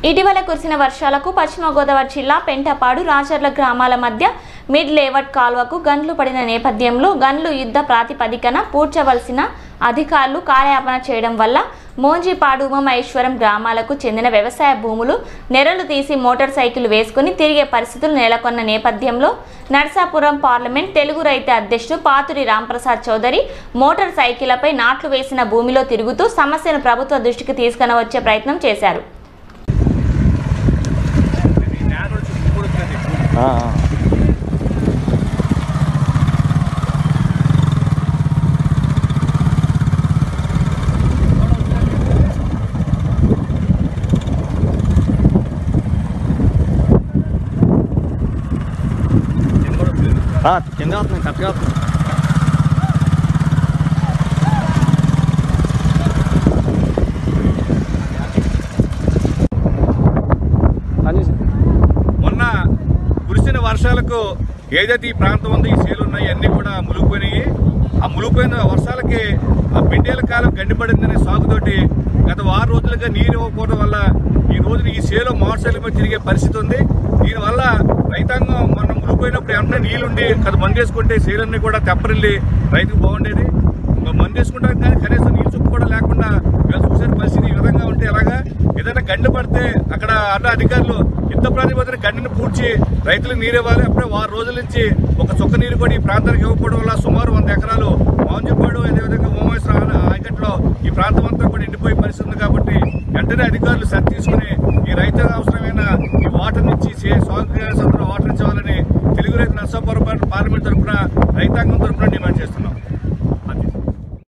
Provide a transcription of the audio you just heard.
ఇటీవల కురిసిన వర్షాలకు పశ్చిమ గోదావరి జిల్లా పెంటపాడు రాచర్ల గ్రామాల మధ్య మిడ్ లేవట్ కాల్వకు గన్లు పడిన నేపథ్యంలో గన్లు యుద్ధ ప్రాతిపదికన పూడ్చవలసిన అధికారులు కార్యాపన చేయడం వల్ల మోంజిపాడు ఉమమహేశ్వరం గ్రామాలకు చెందిన వ్యవసాయ భూములు నెరలు తీసి మోటార్ సైకిల్ వేసుకుని తిరిగే పరిస్థితులు నెలకొన్న నేపథ్యంలో నర్సాపురం పార్లమెంట్ తెలుగు రైతు అధ్యక్షుడు పాతురి రాంప్రసాద్ చౌదరి మోటార్ సైకిళ్లపై నాట్లు వేసిన భూమిలో తిరుగుతూ సమస్యను ప్రభుత్వ దృష్టికి తీసుకుని వచ్చే ప్రయత్నం చేశారు ఆ, ఆ. ఆ, కింద వస్తుంది కరెక్ట్గా వస్తుంది మొన్న కురిసిన వర్షాలకు ఏదైతే ఈ ప్రాంతం ఉందో ఈ సేలు ఉన్నాయి అన్ని కూడా మునిగిపోయినాయి ఆ మునిగిపోయిన వర్షాలకి ఆ పెండేల కాలం గండిపడిందనే సాగుతోటి గత వారం రోజులుగా నీరు ఇవ్వకపోవడం వల్ల ఈ రోజున ఈ సేలో మోటార్ సైకిల్ మీద తిరిగే పరిస్థితి ఉంది దీనివల్ల రైతాంగం మనం మునిగిపోయినప్పుడు ఏమన్నా నీళ్ళుండి కదా మందేసుకుంటే సేలన్నీ కూడా తెప్పరిల్లి రైతుకు బాగుండేది ఇంకా మందు వేసుకుంటాం కానీ కనీసం నీళ్ళు చుక్క కూడా లేకుండా వీళ్ళు చూసిన పరిస్థితి ఈ విధంగా ఉంటే ఎలాగా ఏదైనా గండి పడితే అక్కడ అన్న అధికారులు యుద్ధ ప్రాతిపదికన గండిని పూడ్చి రైతులకు నీరు ఇవ్వాలి అప్పుడే వారం రోజుల నుంచి ఒక చుక్క నీరు కూడా ఈ ప్రాంతానికి ఇవ్వకపోవడం వల్ల సుమారు వంద ఎకరాలు మాంజుపాడు అదేవిధంగా ఉమామేశ్వర ఆయకట్లో ఈ ప్రాంతం అంతా కూడా ఎండిపోయే పరిస్థితి ఉంది కాబట్టి వెంటనే అధికారులు సరి తీసుకుని ఈ రైతు అవసరమైన ఈ వాటర్ నుంచి సాగు వాటర్ ఇచ్చేవాలని తెలుగు రైతు నర్సాపురం పార్లమెంట్ తరఫున రైతాంగం తరఫున డిమాండ్ చేస్తున్నాం